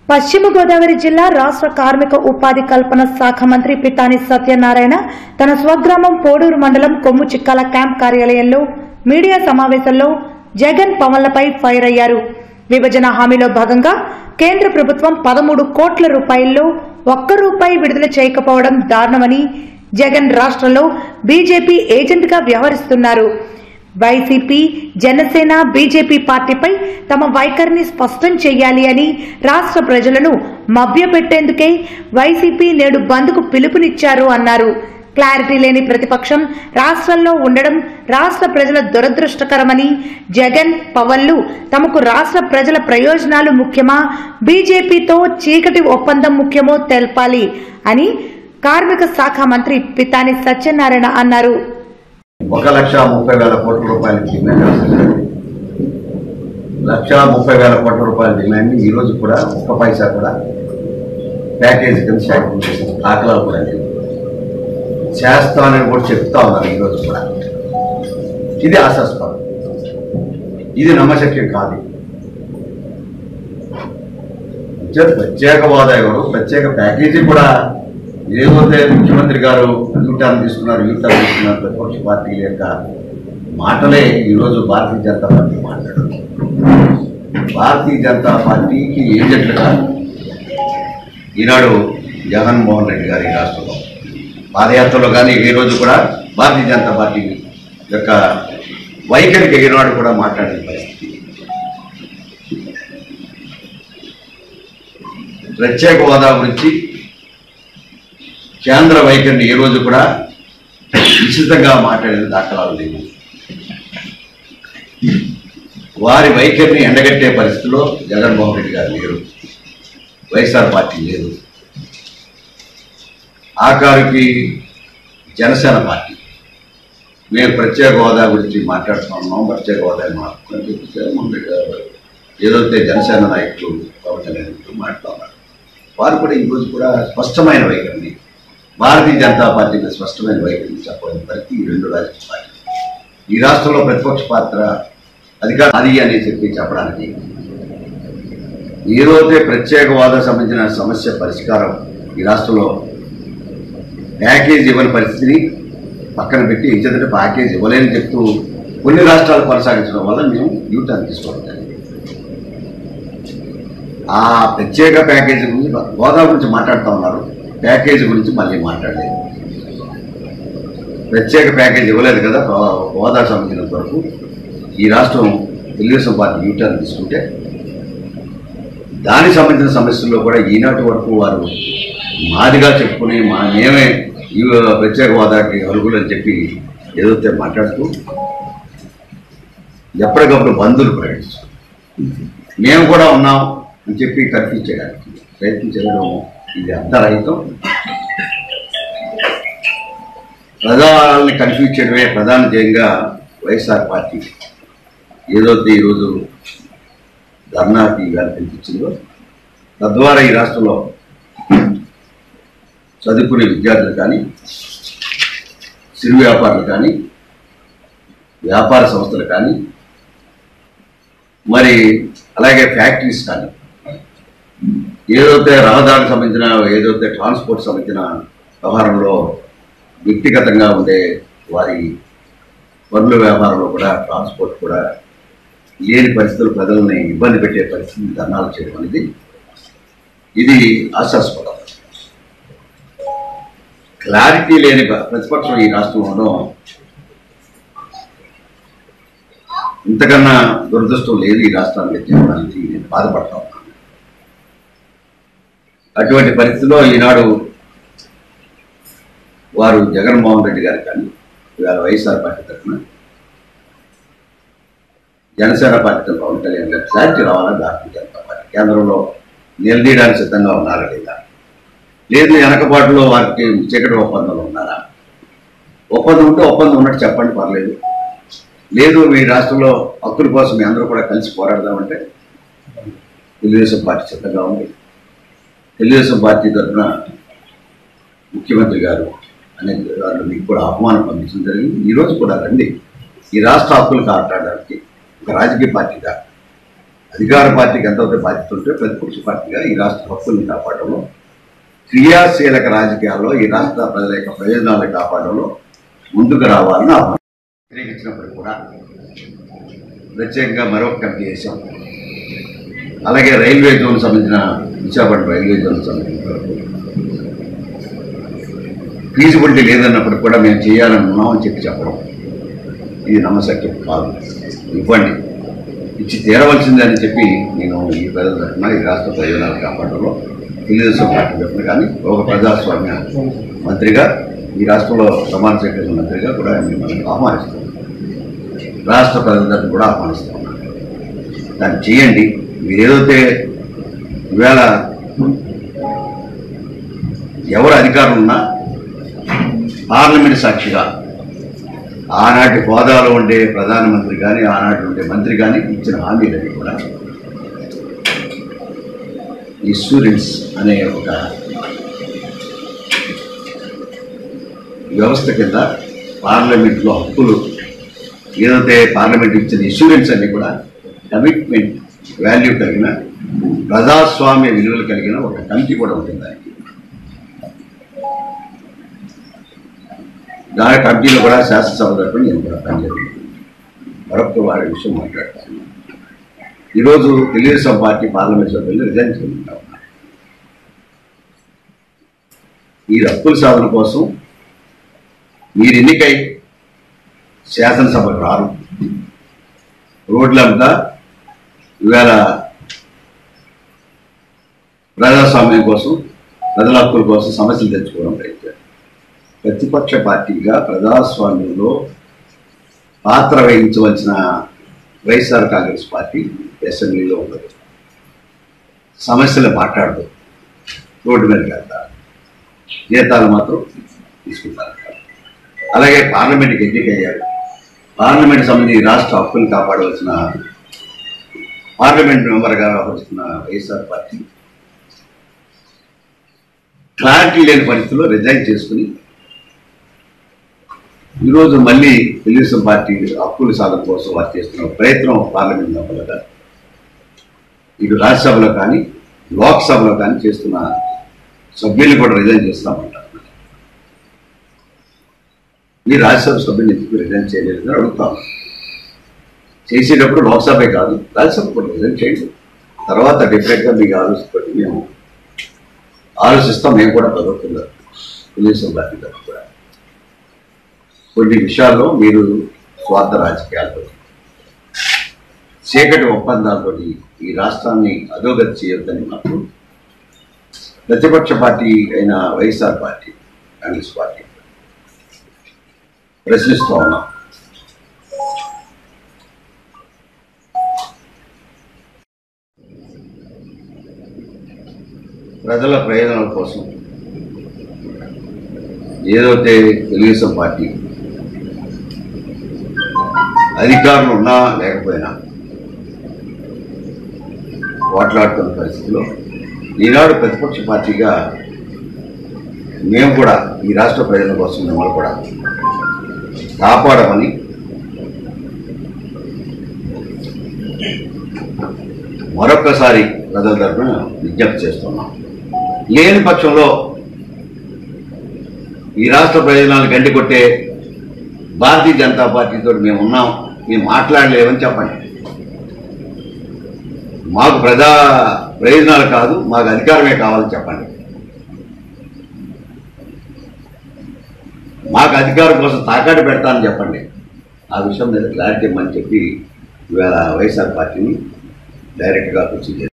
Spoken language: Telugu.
పశ్చిమ గోదావరి జిల్లా రాష్ట్ర కార్మిక ఉపాధి కల్పన శాఖ మంత్రి పితాని సత్యనారాయణ తన స్వగ్రామం పోడూరు మండలం కొమ్ము చిక్కాల క్యాంప్ కార్యాలయంలో మీడియా సమావేశంలో జగన్ పవన్లపై ఫైర్ అయ్యారు విభజన హామీలో భాగంగా కేంద్ర ప్రభుత్వం పదమూడు కోట్ల రూపాయల్లో ఒక్క రూపాయి విడుదల చేయకపోవడం దారుణమని జగన్ రాష్ట్రంలో బీజేపీ ఏజెంట్గా వ్యవహరిస్తున్నారు వైసీపీ జనసేన బీజేపీ పార్టీపై తమ వైఖరిని స్పష్టం చేయాలి అని రాష్ట్ర ప్రజలను మభ్యపెట్టేందుకే వైసీపీ నేడు బంద్కు పిలుపునిచ్చారు అన్నారు క్లారిటీ లేని ప్రతిపక్షం రాష్ట్రంలో ఉండడం రాష్ట్ర ప్రజల దురదృష్టకరమని జగన్ పవన్లు తమకు రాష్ట్ర ప్రజల ప్రయోజనాలు ముఖ్యమా బీజేపీతో చీకటి ఒప్పందం ముఖ్యమో తెలపాలి అని కార్మిక శాఖ మంత్రి పితాని సత్యనారాయణ అన్నారు ఒక లక్ష ముప్పై వేల కోట్ల రూపాయల డిమాండ్ అసలు లక్ష ముప్పై వేల కోట్ల రూపాయల డిమాండ్ ఈ రోజు కూడా ఒక్క పైసా కూడా ప్యాకేజ్ కింద శాంక్షన్ చేసిన దాఖలాలు కూడా లేవు చేస్తామని కూడా చెప్తా ఉన్నారు ఈ రోజు కూడా ఇది ఆశాస్పదం ఇది నమ్మశక్యం కాదు ప్రత్యేక ప్రత్యేక హోదా ఇవ్వరు ప్రత్యేక ప్యాకేజీ కూడా ఏదైతే ముఖ్యమంత్రి గారు యూటర్న్ తీసుకున్నారు యూటర్న్ తీసుకున్నారు ప్రతిపక్ష పార్టీల యొక్క మాటలే ఈరోజు భారతీయ జనతా పార్టీ మాట్లాడుతుంది భారతీయ జనతా పార్టీకి ఏజెంట్లుగా ఈనాడు జగన్మోహన్ రెడ్డి గారు ఈ రాష్ట్రంలో పాదయాత్రలో కానీ ఈ రోజు కూడా భారతీయ జనతా పార్టీ యొక్క వైఖరికి ఈనాడు కూడా మాట్లాడిన పరిస్థితి ప్రత్యేక హోదా గురించి కేంద్ర వైఖరిని ఈ రోజు కూడా నిశ్చితంగా మాట్లాడిన దాఖలాలు లేవు వారి వైఖరిని ఎండగట్టే పరిస్థితిలో జగన్మోహన్ రెడ్డి గారు లేరు వైఎస్ఆర్ పార్టీ లేదు ఆఖరికి జనసేన పార్టీ మేము ప్రత్యేక హోదా గురించి మాట్లాడుతున్నాం ప్రత్యేక హోదా మాట్లాడుతున్నాం చెప్పి జగన్మోహన్ రెడ్డి గారు ఏదైతే జనసేన నాయకులు పవన్ కళ్యాణ్ గారు మాట్లాడుతున్నారు వారు కూడా ఈరోజు కూడా స్పష్టమైన వైఖరిని భారతీయ జనతా పార్టీకి స్పష్టమైన వైఖరిని చెప్పడం పరిస్థితి ఈ రెండు రాజకీయ పార్టీలు ఈ రాష్ట్రంలో ప్రతిపక్ష పాత్ర అధికార అది అని చెప్పి చెప్పడానికి ఏదైతే ప్రత్యేక హోదా సంబంధించిన సమస్య పరిష్కారం ఈ రాష్ట్రంలో ప్యాకేజ్ ఇవ్వని పరిస్థితిని పక్కన పెట్టి ఎందుకంటే ప్యాకేజ్ ఇవ్వలేని చెప్తూ కొన్ని రాష్ట్రాలు కొనసాగించడం వల్ల మేము యూటర్న్ తీసుకోవడం జరిగింది ఆ ప్రత్యేక ప్యాకేజీ గురించి హోదా గురించి మాట్లాడుతూ ఉన్నారు ప్యాకేజీ గురించి మళ్ళీ మాట్లాడలేదు ప్రత్యేక ప్యాకేజ్ ఇవ్వలేదు కదా హో- హోదా సంబంధించినంత వరకు ఈ రాష్ట్రం తెలుగుదేశం పార్టీ యూటర్న్ తీసుకుంటే దానికి సంబంధించిన సమస్యల్లో కూడా ఈనాటి వరకు వారు మాదిగా చెప్పుకుని మా మేమే ఈ ప్రత్యేక హోదాకి అర్హులు అని చెప్పి ఏదైతే మాట్లాడుతూ ఎప్పటికప్పుడు బంధువులు ప్రకటిస్తారు మేము కూడా ఉన్నాం అని చెప్పి కన్ఫ్యూజ్ చేయడానికి ప్రయత్నం చేయడం ఇది అర్ధరహితం ప్రజలని కన్ఫ్యూజ్ చేయడమే ప్రధాన ధ్యేయంగా వైఎస్ఆర్ పార్టీ ఏదైతే ఈరోజు ధర్నాకి ఇవాళ కనిపించిందో తద్వారా ఈ రాష్ట్రంలో చదువుకునే విద్యార్థులు కానీ సిరు వ్యాపారులు కానీ వ్యాపార సంస్థలు కానీ మరి అలాగే ఫ్యాక్టరీస్ కానీ ఏదైతే రహదారికి సంబంధించిన ఏదైతే ట్రాన్స్పోర్ట్ సంబంధించిన వ్యవహారంలో వ్యక్తిగతంగా ఉండే వారి పనుల వ్యాపారంలో కూడా ట్రాన్స్పోర్ట్ కూడా లేని పరిస్థితులు ప్రజల్ని ఇబ్బంది పెట్టే పరిస్థితిని ధర్నాలు చేయడం అనేది ఇది ఆశాస్పదం క్లారిటీ లేని ప్ర- ప్రతిపక్షం ఈ రాష్ట్రంలో ఉండడం ఇంతకన్నా దురదృష్టం లేదు ఈ రాష్ట్రానికి చెప్పడానికి నేను బాధపడతా ఉన్నాను అటువంటి పరిస్థితిలో ఈనాడు వారు జగన్మోహన్ రెడ్డి గారు కానీ ఇవాళ వైఎస్ఆర్ పార్టీ తరఫున జనసేన పార్టీ తరఫున పవన్ కళ్యాణ్ గారు క్లారిటీ రావాలని భారతీయ జనతా పార్టీ కేంద్రంలో నిలదీయడానికి సిద్ధంగా ఉన్నారా లేదా లేదు వెనకబాటులో వారికి చీకటి ఒప్పందంలో ఉన్నారా ఒప్పందం ఉంటే ఒప్పందం ఉన్నట్టు చెప్పండి పర్లేదు లేదు మీ రాష్ట్రంలో హక్కుల కోసం మీ అందరూ కూడా కలిసి పోరాడదామంటే తెలుగుదేశం పార్టీ సిద్ధంగా ఉంది తెలుగుదేశం పార్టీ తరఫున ముఖ్యమంత్రి గారు అనేక వాళ్ళు మీకు కూడా ఆహ్వానం పంపించడం జరిగింది ఈరోజు కూడా రండి ఈ రాష్ట్ర హక్కులు కాపాడడానికి ఒక రాజకీయ పార్టీగా అధికార పార్టీకి ఎంతైతే బాధ్యత ఉంటే ప్రతిపక్ష పార్టీగా ఈ రాష్ట్ర హక్కుల్ని కాపాడడంలో క్రియాశీలక రాజకీయాల్లో ఈ రాష్ట్ర ప్రజల యొక్క ప్రయోజనాలను కాపాడడంలో ముందుకు రావాలని ఆహ్వానం వ్యతిరేకించినప్పుడు కూడా ప్రత్యేకంగా మరొక కమిటీ చేశాం అలాగే రైల్వే జోన్ సంబంధించిన విశాఖపట్నం రైల్వే జోన్ సంబంధించిన వరకు ఫీజిబిలిటీ లేదన్నప్పుడు కూడా మేము చేయాలని ఉన్నామని చెప్పి చెప్పడం ఇది నమ్మశక్యం కాదు ఇవ్వండి ఇచ్చి తీరవలసిందని చెప్పి నేను ఈ ప్రజల తరఫున ఈ రాష్ట్ర ప్రయోజనాలు కాపాడడంలో తెలుగుదేశం పార్టీ తరఫున కానీ ఒక ప్రజాస్వామ్య మంత్రిగా ఈ రాష్ట్రంలో ప్రమాణ స్వీకరణ మంత్రిగా కూడా మిమ్మల్ని ఆహ్వానిస్తున్నాను రాష్ట్ర ప్రజల తరఫున కూడా ఆహ్వానిస్తున్నాను దాన్ని చేయండి మీరు ఏదైతే ఈవేళ ఎవరు అధికారులు ఉన్నా పార్లమెంట్ సాక్షిగా ఆనాటి హోదాలో ఉండే ప్రధానమంత్రి కానీ ఆనాటి ఉండే మంత్రి కానీ ఇచ్చిన హామీలన్నీ కూడా ఇన్సూరెన్స్ అనే ఒక వ్యవస్థ కింద పార్లమెంట్లో హక్కులు ఏదైతే పార్లమెంట్ ఇచ్చిన ఇన్సూరెన్స్ అన్ని కూడా కమిట్మెంట్ వాల్యూ కలిగిన ప్రజాస్వామ్య విలువలు కలిగిన ఒక కమిటీ కూడా ఉంటుంది దానికి దాని కమిటీలో కూడా శాసనసభ తరఫున నేను కూడా పనిచేస్తాను మరొక వారి విషయం మాట్లాడతాను ఈరోజు తెలుగుదేశం పార్టీ పార్లమెంట్ సభ్యులు రిజైన్ చేసుకుంటా ఉన్నారు ఈ హక్కుల సాధన కోసం మీరు ఎన్నికై శాసనసభకు రారు రోడ్లంతా ఇవాళ ప్రజాస్వామ్యం కోసం ప్రజల హక్కుల కోసం సమస్యలు తెచ్చుకోవడం ప్రయత్నం ప్రతిపక్ష పార్టీగా ప్రజాస్వామ్యంలో పాత్ర వహించవలసిన వైఎస్ఆర్ కాంగ్రెస్ పార్టీ అసెంబ్లీలో ఉండదు సమస్యలు మాట్లాడదు రోడ్డు మీదకి వెళ్తారు జీతాలు మాత్రం తీసుకుంటారు అలాగే పార్లమెంట్కి ఎన్నికయ్యారు పార్లమెంట్ సంబంధించి రాష్ట్ర హక్కులు కాపాడవలసిన పార్లమెంట్ మెంబర్గా వ్యవహరిస్తున్న వైఎస్ఆర్ పార్టీ క్లారిటీ లేని పరిస్థితుల్లో రిజైన్ చేసుకుని ఈరోజు మళ్ళీ తెలుగుదేశం పార్టీ హక్కుల సాధన కోసం వారు చేస్తున్న ప్రయత్నం పార్లమెంట్ మెంబర్లుగా ఇటు రాజ్యసభలో కానీ లోక్సభలో కానీ చేస్తున్న సభ్యులు కూడా రిజైన్ చేస్తామంటారు మీ రాజ్యసభ సభ్యులు ఎందుకు రిజైన్ చేయలేదని అడుగుతాను చేసేటప్పుడు లోక్సభే కాదు రాజ్యసభ కూడా రిజైన్ చేయండి తర్వాత డిఫరెంట్గా మీకు ఆలోచించుకొని మేము ఆలోచిస్తాం మేము కూడా చదువుతున్నారు తెలుగుదేశం పార్టీ తరఫు కూడా కొన్ని విషయాల్లో మీరు స్వార్థ రాజకీయాలతో చీకటి ఒప్పందాలతో ఈ రాష్ట్రాన్ని అధోగతి చేయొద్దని మాకు ప్రతిపక్ష పార్టీ అయిన వైఎస్ఆర్ పార్టీ కాంగ్రెస్ పార్టీ ప్రశ్నిస్తూ ఉన్నాం ప్రజల ప్రయోజనాల కోసం ఏదైతే తెలుగుదేశం పార్టీ అధికారులు ఉన్నా లేకపోయినా పోట్లాడుతున్న పరిస్థితిలో ఈనాడు ప్రతిపక్ష పార్టీగా మేము కూడా ఈ రాష్ట్ర ప్రజల కోసం మిమ్మల్ని కూడా కాపాడమని మరొక్కసారి ప్రజల తరఫున విజ్ఞప్తి చేస్తున్నాం లేని పక్షంలో ఈ రాష్ట్ర ప్రయోజనాలు గండి కొట్టే భారతీయ జనతా పార్టీతో మేము ఉన్నాం మేము మాట్లాడలేమని చెప్పండి మాకు ప్రజా ప్రయోజనాలు కాదు మాకు అధికారమే కావాలని చెప్పండి మాకు అధికారం కోసం తాకాటు పెడతానని చెప్పండి ఆ విషయం మీద క్లారిటీ ఇమ్మని చెప్పి ఇవాళ వైఎస్ఆర్ పార్టీని డైరెక్ట్గా కూర్చుని